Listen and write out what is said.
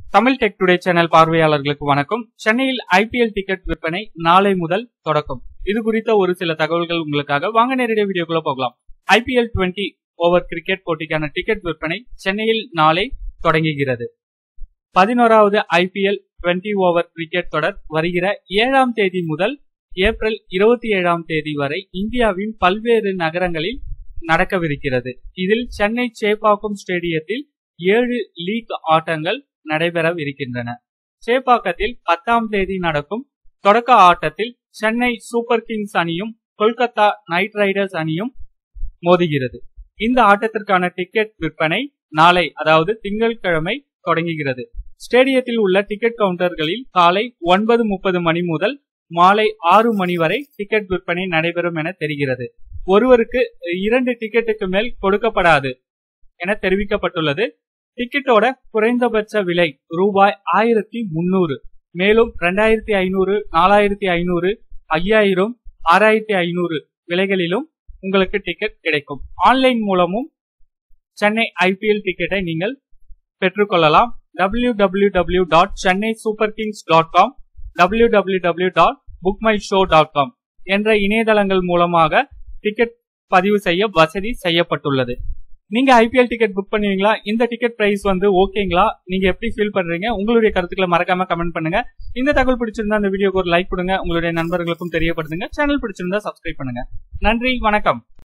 Tamil tech today channel பார்வையாளர்களுக்கு வணக்கம் சென்னையில் ஐபிஎல் டிக்கெட் விற்பனை நாளை முதல் தொடக்கம் இது குறித்த ஒரு சில தகவல்கள் உங்களுக்காக வாங்க நேரடியாக வீடியோக்குள்ள போகலாம் ஐபிஎல் டுவெண்ட்டி ஓவர் கிரிக்கெட் போட்டிக்கான டிக்கெட் விற்பனை சென்னையில் நாளை தொடங்குகிறது பதினோராவது ஐபிஎல் டுவெண்ட்டி ஓவர் கிரிக்கெட் தொடர் வருகிற ஏழாம் தேதி முதல் ஏப்ரல் இருபத்தி ஏழாம் தேதி வரை இந்தியாவின் பல்வேறு நகரங்களில் நடக்கவிருக்கிறது இதில் சென்னை சேப்பாக்கம் ஸ்டேடியத்தில் ஏழு லீக் ஆட்டங்கள் நடைபெறவிருக்கின்றன சேப்பாக்கத்தில் பத்தாம் தேதி நடக்கும் தொடக்க ஆட்டத்தில் சென்னை சூப்பர் கிங்ஸ் அணியும் கொல்கத்தா நைட் ரைடர்ஸ் அணியும் மோதுகிறது இந்த ஆட்டத்திற்கான டிக்கெட் விற்பனை நாளை அதாவது திங்கட்கிழமை தொடங்குகிறது ஸ்டேடியத்தில் உள்ள டிக்கெட் கவுண்டர்களில் காலை ஒன்பது முப்பது மணி முதல் மாலை ஆறு மணி வரை டிக்கெட் விற்பனை நடைபெறும் என தெரிகிறது ஒருவருக்கு இரண்டு டிக்கெட்டுக்கு மேல் கொடுக்கப்படாது என தெரிவிக்கப்பட்டுள்ளது டிக்கெட்டோட குறைந்தபட்ச விலை ரூபாய் ஆயிரத்தி முன்னூறு மேலும் ரெண்டாயிரத்தி ஐநூறு நாலாயிரத்தி ஐநூறு ஐயாயிரம் ஆறாயிரத்தி ஐநூறு விலைகளிலும் உங்களுக்கு டிக்கெட் கிடைக்கும் ஆன்லைன் மூலமும் சென்னை ஐபிஎல் டிக்கெட்டை நீங்கள் பெற்றுக்கொள்ளலாம் W W W dot Chennai super kings dot com W W W dot book my show dot com என்ற இணையதளங்கள் மூலமாக டிக்கெட் பதிவு செய்ய வசதி செய்யப்பட்டுள்ளது நீங்க ஐபிஎல் டிக்கெட் புக் பண்ணுவீங்களா இந்த டிக்கெட் பிரைஸ் வந்து ஓகேங்களா நீங்க எப்படி ஃபீல் பண்றீங்க உங்களுடைய கருத்துக்களை மறக்காம கமெண்ட் பண்ணுங்க இந்த தகவல் பிடிச்சிருந்தா இந்த வீடியோக்கு ஒரு லைக் கொடுங்க உங்களுடைய நண்பர்களுக்கும் தெரியப்படுத்துங்க சேனல் பிடிச்சிருந்தா சப்ஸ்கிரைப் பண்ணுங்க நன்றி வணக்கம்